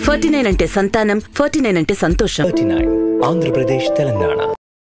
Forty nine అంటే సంతానం forty nine అంటే సంతోషం థర్టీ నైన్ ఆంధ్రప్రదేశ్ తెలంగాణ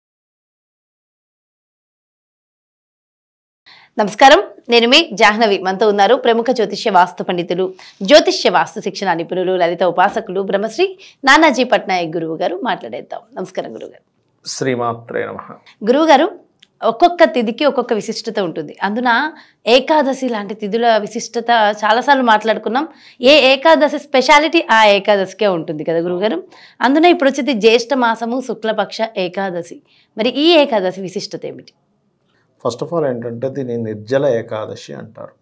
నమస్కారం నేను మీ జాహ్నవి మనతో ఉన్నారు ప్రముఖ జ్యోతిష్య వాస్తు పండితులు జ్యోతిష్య వాస్తు శిక్షణ నిపుణులు లలిత ఉపాసకులు బ్రహ్మశ్రీ నానాజీ పట్నాయక్ గురువు గారు మాట్లాడేద్దాం నమస్కారం గురుగారు శ్రీమాత్రే నమ గురువు గారు ఒక్కొక్క తిథికి ఒక్కొక్క విశిష్టత ఉంటుంది అందున ఏకాదశి లాంటి తిథుల విశిష్టత చాలాసార్లు మాట్లాడుకున్నాం ఏ ఏకాదశి స్పెషాలిటీ ఆ ఏకాదశికే ఉంటుంది కదా గురుగారు అందున ఇప్పుడు వచ్చేది జ్యేష్ఠ మాసము శుక్లపక్ష ఏకాదశి మరి ఈ ఏకాదశి విశిష్టత ఏమిటి ఫస్ట్ ఆఫ్ ఆల్ ఏంటంటే దీన్ని నిర్జల ఏకాదశి అంటారు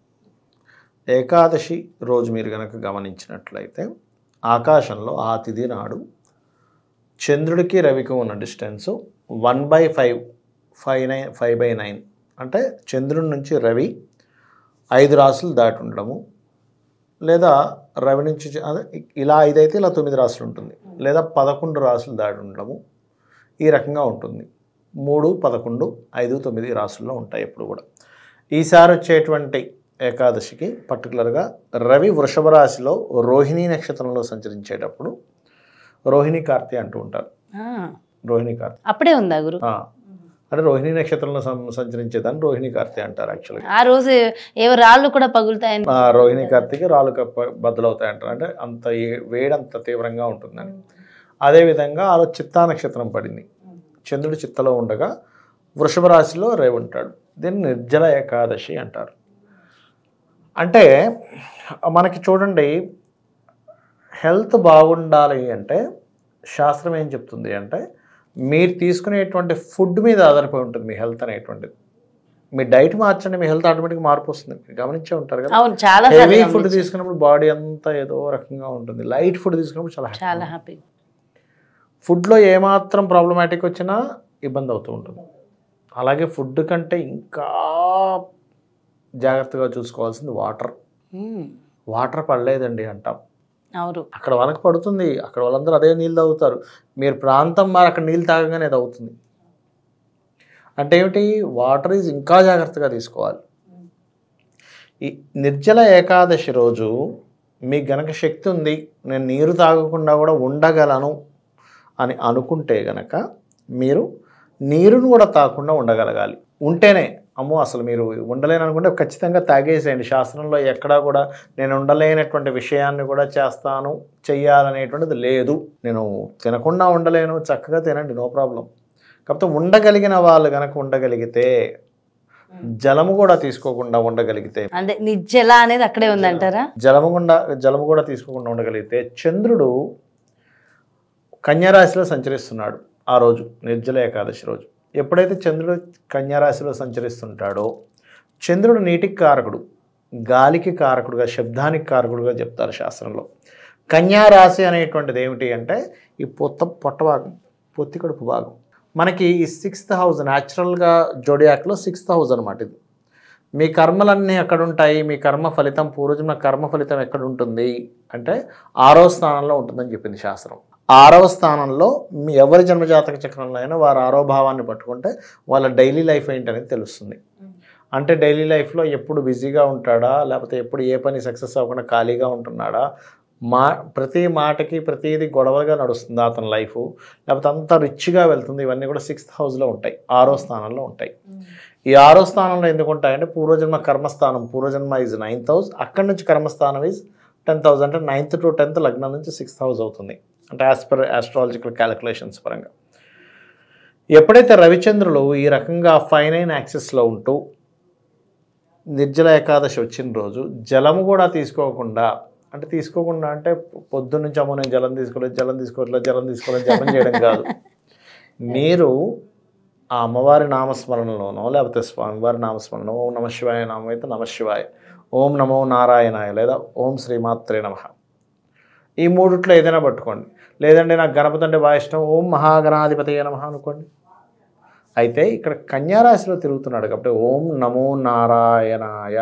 ఏకాదశి రోజు మీరు కనుక గమనించినట్లయితే ఆకాశంలో ఆ తిథి నాడు చంద్రుడికి రవికి ఉన్న distance one by five five nine five by nine అంటే చంద్రుడి నుంచి రవి ఐదు రాసులు దాటి ఉండడము లేదా రవి నుంచి చ- అదే ఇలా ఐదైతే ఇలా తొమ్మిది రాసులు ఉంటుంది లేదా పదకొండు రాసులు దాటి ఉండడము ఈ రకంగా ఉంటుంది మూడు పదకొండు ఐదు తొమ్మిది రాసుల్లో ఉంటాయి ఎప్పుడు కూడా ఈసారి వచ్చేటువంటి ఏకాదశికి పర్టికులర్గా రవి వృషభ రాశిలో రోహిణీ నక్షత్రంలో సంచరించేటప్పుడు రోహిణి కార్తె అంటూ ఉంటారు ఆ, రోహిణి కార్తె అప్పుడే ఉందా గురు ఆ, అంటే రోహిణీ నక్షత్రంలో సం- సంచరించేదాన్ని రోహిణి కార్తె అంటారు యాక్చువల్గా ఆ రోజు ఏవో రాళ్ళు కూడా పగులుతాయని ఆ రోహిణి కార్తెకి రాళ్ళు కప్ప బద్దలవుతాయి అంటారు అంటే అంత ఏ- వేడి అంత తీవ్రంగా ఉంటుందని అదేవిధంగా ఆ రోజు చిత్తా నక్షత్రం పడింది చంద్రుడు చిత్తలో ఉండగా వృషభ రాశిలో రేవు ఉంటాడు దీన్ని నిర్జల ఏకాదశి అంటారు అంటే మనకి చూడండి హెల్త్ బాగుండాలి అంటే శాస్త్రం ఏం చెప్తుంది అంటే మీరు తీసుకునేటువంటి ఫుడ్ మీద ఆధారపడి ఉంటుంది మీ హెల్త్ అనేటువంటిది మీ డైట్ మార్చండి మీ హెల్త్ ఆటోమేటిక్గా మార్పు వస్తుంది మీరు గమనించే ఉంటారు కదా అవును చాలా హెవీ సార్లు ఫుడ్ గమనించాను. తీసుకున్నప్పుడు బాడీ అంతా ఏదో రకంగా ఉంటుంది లైట్ ఫుడ్ తీసుకున్నప్పుడు చాలా happy చాలా ఉంటుంది. హ్యాపీ ఫుడ్లో ఏమాత్రం ప్రాబ్లమాటిక్ వచ్చినా ఇబ్బంది అవుతూ ఉంటుంది అలాగే ఫుడ్ కంటే ఇంకా జాగ్రత్తగా చూసుకోవాల్సింది వాటర్ వాటర్ పడలేదండి అంటాం అవును అక్కడ వాళ్ళకి పడుతుంది అక్కడ వాళ్ళందరూ అదే నీళ్ళు తాగుతారు మీరు ప్రాంతం మారి అక్కడ నీళ్ళు తాగగానే అది అవుతుంది అంటే ఏమిటి వాటర్ ఈజ్ ఇంకా జాగ్రత్తగా తీసుకోవాలి ఈ నిర్జల ఏకాదశి రోజు మీకు గనక శక్తి ఉంది నేను నీరు తాగకుండా కూడా ఉండగలను అని అనుకుంటే గనక మీరు నీరును కూడా తాగకుండా ఉండగలగాలి ఉంటేనే అమ్మో అసలు మీరు ఉండలేను అనుకుంటే ఖచ్చితంగా తాగేసేయండి శాస్త్రంలో ఎక్కడా కూడా నేను ఉండలేనటువంటి విషయాన్ని కూడా చేస్తాను చెయ్యాలనేటువంటిది లేదు నేను తినకుండా ఉండలేను చక్కగా తినండి నో ప్రాబ్లం కాకపోతే ఉండగలిగిన వాళ్ళు కనుక ఉండగలిగితే జలము కూడా తీసుకోకుండా ఉండగలిగితే అదే నిజ్జల అనేది అక్కడే ఉందంటారా జలము గుండా జలము కూడా తీసుకోకుండా ఉండగలిగితే చంద్రుడు కన్యారాశిలో సంచరిస్తున్నాడు ఆ రోజు నిర్జల ఏకాదశి రోజు ఎప్పుడైతే చంద్రుడు కన్యారాశిలో సంచరిస్తుంటాడో చంద్రుడు నీటికి కారకుడు గాలికి కారకుడుగా శబ్దానికి కారకుడుగా చెప్తారు శాస్త్రంలో కన్యారాశి అనేటువంటిది ఏమిటి అంటే ఈ పొత్త పొట్ట భాగం పొత్తి కడుపు భాగం మనకి ఈ సిక్స్త్ హౌస్ న్యాచురల్గా జోడియాక్లో సిక్స్త్ హౌస్ అనమాట ఇది మీ కర్మలన్నీ ఎక్కడ ఉంటాయి మీ కర్మ ఫలితం పూర్వజన్మ కర్మ ఫలితం ఎక్కడ ఉంటుంది అంటే ఆరవ స్థానంలో ఉంటుందని చెప్పింది శాస్త్రం ఆరవ స్థానంలో మీ ఎవరి జన్మజాతక చక్రంలో అయినా వారు ఆరో భావాన్ని పట్టుకుంటే వాళ్ళ డైలీ లైఫ్ ఏంటనేది తెలుస్తుంది అంటే డైలీ లైఫ్లో ఎప్పుడు బిజీగా ఉంటాడా లేకపోతే ఎప్పుడు ఏ పని సక్సెస్ అవ్వకుండా ఖాళీగా ఉంటున్నాడా మా ప్రతి మాటకి ప్రతిదీ గొడవలుగా నడుస్తుంది అతని లైఫ్ లేకపోతే అంత రిచ్గా వెళ్తుంది ఇవన్నీ కూడా సిక్స్త్ హౌస్లో ఉంటాయి ఆరో స్థానంలో ఉంటాయి ఈ ఆరో స్థానంలో ఎందుకు ఉంటాయంటే పూర్వజన్మ కర్మస్థానం పూర్వజన్మ ఈజ్ నైన్త్ హౌస్ అక్కడి నుంచి కర్మస్థానం ఈజ్ టెన్త్ హౌస్ అంటే నైన్త్ టు టెన్త్ లగ్నం నుంచి సిక్స్త్ హౌస్ అవుతుంది అంటే యాజ్ పర్ ఆస్ట్రాలజికల్ క్యాలిక్యులేషన్స్ పరంగా ఎప్పుడైతే రవిచంద్రులు ఈ రకంగా ఫైనైన్ యాక్సెస్లో ఉంటూ నిర్జల ఏకాదశి వచ్చిన రోజు జలము కూడా తీసుకోకుండా అంటే తీసుకోకుండా అంటే పొద్దున్న నుంచి అమ్మో నేను జలం తీసుకోలేదు జలం తీసుకోవట్లేదు జలం తీసుకోలేదు జలం చేయడం కాదు మీరు ఆ అమ్మవారి నామస్మరణలోనో లేకపోతే స్వామివారి నామస్మరణ ఓం నమ శివాయ నామం అయితే నమ శివాయ ఓం నమో నారాయణాయ లేదా ఓం శ్రీమాత్రే నమ ఈ మూడిట్లో ఏదైనా పట్టుకోండి లేదంటే నాకు గణపతి అంటే బాగా ఇష్టం ఓం మహాగణాధిపతి నమ అనుకోండి అయితే ఇక్కడ కన్యారాశిలో తిరుగుతున్నాడు కాబట్టి ఓం నమో నారాయణాయ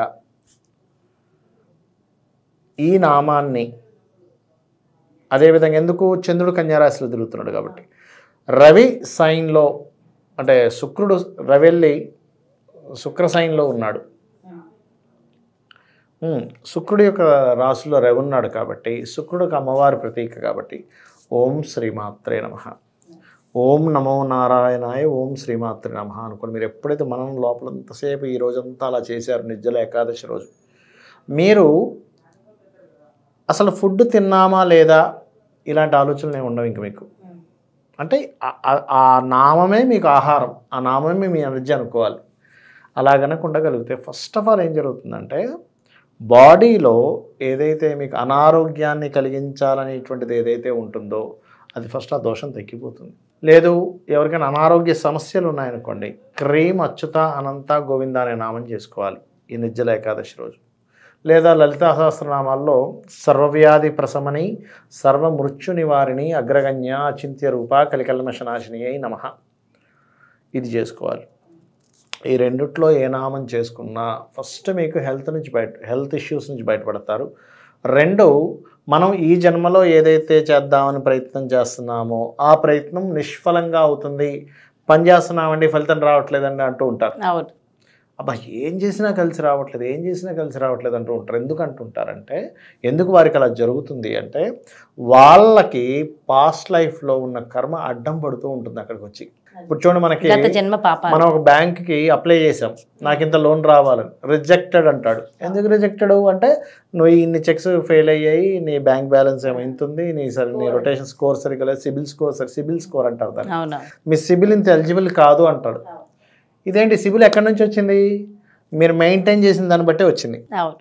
ఈ నామాన్ని అదేవిధంగా ఎందుకు చంద్రుడు కన్యారాశిలో తిరుగుతున్నాడు కాబట్టి రవి సైన్లో అంటే శుక్రుడు రవెల్లి శుక్ర సైన్లో ఉన్నాడు ఉమ్, శుక్రుడి యొక్క రాశిలో రవి ఉన్నాడు కాబట్టి శుక్రుడు ఒక అమ్మవారి ప్రతీక కాబట్టి ఓం శ్రీమాత్రే నమ ఓం నమో నారాయణాయ ఓం శ్రీమాత్రే నమ అనుకోండి మీరు ఎప్పుడైతే మనం లోపల ఎంతసేపు ఈ రోజంతా అలా చేశారు నిర్జల ఏకాదశి రోజు మీరు అసలు ఫుడ్ తిన్నామా లేదా ఇలాంటి ఆలోచనలు ఏమి ఉండవు ఇంక మీకు అంటే ఆ- ఆ- ఆ నామమే మీకు ఆహారం ఆ నామమే మీ ఎనర్జీ అనుకోవాలి అలా కనుక ఉండగలిగితే ఫస్ట్ ఆఫ్ ఆల్ ఏం జరుగుతుందంటే బాడీలో ఏదైతే మీకు అనారోగ్యాన్ని కలిగించాలనేటువంటిది ఏదైతే ఉంటుందో అది ఫస్ట్ ఆ దోషం తగ్గిపోతుంది లేదు ఎవరికైనా అనారోగ్య సమస్యలు ఉన్నాయనుకోండి క్రీమ్ అచ్యుత అనంత గోవింద అనే నామం చేసుకోవాలి ఈ నిర్జల ఏకాదశి రోజు లేదా లలితా సహస్రనామాల్లో సర్వవ్యాధి ప్రశమని సర్వ మృత్యు నివారిణి అగ్రగణ్య అచింత్య రూప కలికల్మషనాశిని అయి నమ ఇది చేసుకోవాలి ఈ రెండిట్లో ఏ నామం చేసుకున్నా ఫస్ట్ మీకు హెల్త్ నుంచి బయట హెల్త్ ఇష్యూస్ నుంచి బయటపడతారు రెండు మనం ఈ జన్మలో ఏదైతే చేద్దామని ప్రయత్నం చేస్తున్నామో ఆ ప్రయత్నం నిష్ఫలంగా అవుతుంది పని చేస్తున్నామండి ఫలితం రావట్లేదండి అంటూ ఉంటారు అవును అబ్బా ఏం చేసినా కలిసి రావట్లేదు ఏం చేసినా కలిసి రావట్లేదు అంటూ ఉంటారు ఎందుకు అంటుంటారంటే ఎందుకు వారికి అలా జరుగుతుంది అంటే వాళ్ళకి పాస్ట్ లైఫ్లో ఉన్న కర్మ అడ్డం పడుతూ ఉంటుంది అక్కడికి వచ్చి ఇప్పుడు చూడండి మనకి గత జన్మ పాప మనం ఒక బ్యాంక్కి అప్లై చేసాం నాకు ఇంత లోన్ రావాలని రిజెక్టెడ్ అంటాడు ఎందుకు రిజెక్టెడ్ అంటే నువ్వు ఇన్ని చెక్స్ ఫెయిల్ అయ్యాయి నీ బ్యాంక్ బ్యాలెన్స్ ఏమో ఇంత ఉంది నీ సరే నీ రొటేషన్ స్కోర్ సరిగ్గా లేదు సిబిల్ స్కోర్ సరి సిబిల్ స్కోర్ అంటారు దాన్ని అవును మీ సిబిల్ ఇంత ఎలిజిబుల్ కాదు అంటాడు ఇదేంటి సిబిల్ ఎక్కడి నుంచి వచ్చింది మీరు మెయింటైన్ చేసిన దాన్ని బట్టే వచ్చింది అవును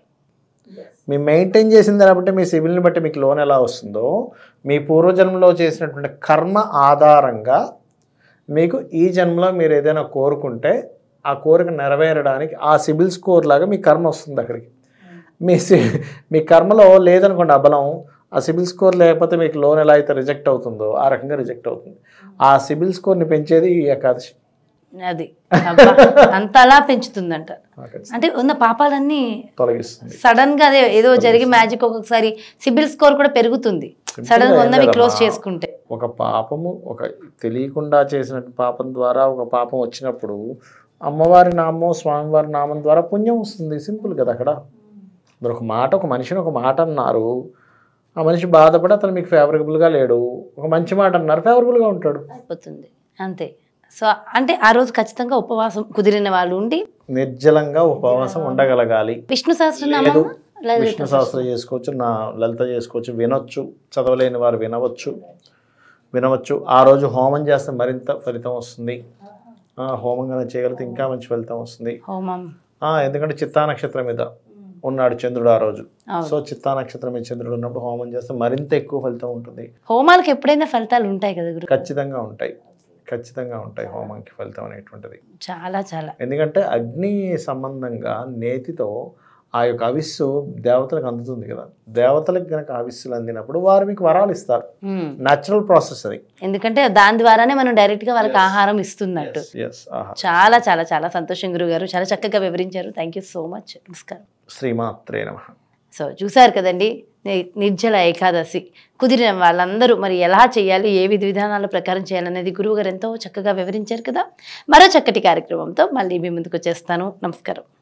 మీ మెయింటైన్ చేసిన దాన్ని బట్టి మీ సిబిల్ని బట్టి మీకు లోన్ ఎలా వస్తుందో మీ పూర్వజన్మలో చేసినటువంటి కర్మ ఆధారంగా మీకు ఈ జన్మలో మీరు ఏదైనా కోరుకుంటే ఆ కోరిక నెరవేరడానికి ఆ సిబిల్ స్కోర్ లాగా మీ కర్మ వస్తుంది అక్కడికి మీ సి మీ కర్మలో లేదనుకోండి ఆ బలం ఆ సిబిల్ స్కోర్ లేకపోతే మీకు లోన్ ఎలా అయితే రిజెక్ట్ అవుతుందో ఆ రకంగా రిజెక్ట్ అవుతుంది ఆ సిబిల్ స్కోర్ని పెంచేది ఈ ఏకాదశి అది అబ్బా, అంతలా పెంచుతుందంట అంటే ఉన్న పాపాలన్నీ తొలగిస్తుంది సడన్ గా అదే ఏదో జరిగి మ్యాజిక్ ఒక్కొక్కసారి సిబిల్ స్కోర్ కూడా పెరుగుతుంది సడన్ గా ఉన్నవి క్లోజ్ చేసుకుంటే ఒక పాపము ఒక తెలియకుండా చేసిన పాపం ద్వారా ఒక పాపం వచ్చినప్పుడు అమ్మవారి నామం స్వామివారి నామం ద్వారా పుణ్యం వస్తుంది సింపుల్ కదా అక్కడ మీరు ఒక మాట ఒక మనిషిని ఒక మాట అన్నారు ఆ మనిషి బాధపడి అతను మీకు ఫేవరబుల్గా లేడు ఒక మంచి మాట అన్నారు ఫేవరబుల్గా ఉంటాడు అయిపోతుంది అంతే సో అంటే ఆ రోజు ఖచ్చితంగా ఉపవాసం కుదిరిన వాళ్ళు ఉండి నిర్జలంగా ఉపవాసం ఉండగలగాలి విష్ణు సహస్రనామం విష్ణు సహస్రం చేసుకోవచ్చు నా లలిత చేసుకోవచ్చు వినొచ్చు చదవలేని వారు వినవచ్చు వినవచ్చు ఆ రోజు హోమం చేస్తే మరింత ఫలితం వస్తుంది ఆ, హోమం కనుక చేయగలిగితే ఇంకా మంచి ఫలితం వస్తుంది హోమం ఆ, ఎందుకంటే చిత్తా నక్షత్రం మీద ఉన్నాడు చంద్రుడు ఆ రోజు అవును. సో చిత్తా నక్షత్రం మీద చంద్రుడు ఉన్నప్పుడు హోమం చేస్తే మరింత ఎక్కువ ఫలితం ఉంటుంది హోమాలకు ఎప్పుడైనా ఫలితాలు ఉంటాయి కదా గురు ఖచ్చితంగా ఉంటాయి ఖచ్చితంగా ఉంటాయి హోమంకి ఫలితం అనేటువంటిది చాలా చాలా ఎందుకంటే అగ్ని సంబంధంగా నేతితో ఆ యొక్క అవిస్సు దేవతలకు అందుతుంది కదా దేవతలకు కనుక అవిస్సులు అందినప్పుడు వారు మీకు వరాలు ఇస్తారు ఉమ్. న్యాచురల్ ప్రాసెస్ అది ఎందుకంటే దాని ద్వారానే మనం డైరెక్ట్ గా వాళ్ళకి ఆహారం ఇస్తున్నట్టు ఎస్ ఆహా చాలా చాలా చాలా సంతోషం గురువు గారు చాలా చక్కగా వివరించారు థ్యాంక్ యూ సో మచ్ నమస్కారం శ్రీమాత్రే నమ సో చూసారు కదండి ని- నిర్జల ఏకాదశి కుదిరిన వాళ్ళందరూ మరి ఎలా చేయాలి ఏ విధి విధానాల ప్రకారం చేయాలనేది గురువు గారు ఎంతో చక్కగా వివరించారు కదా మరో చక్కటి కార్యక్రమంతో మళ్ళీ మీ ముందుకు వచ్చేస్తాను నమస్కారం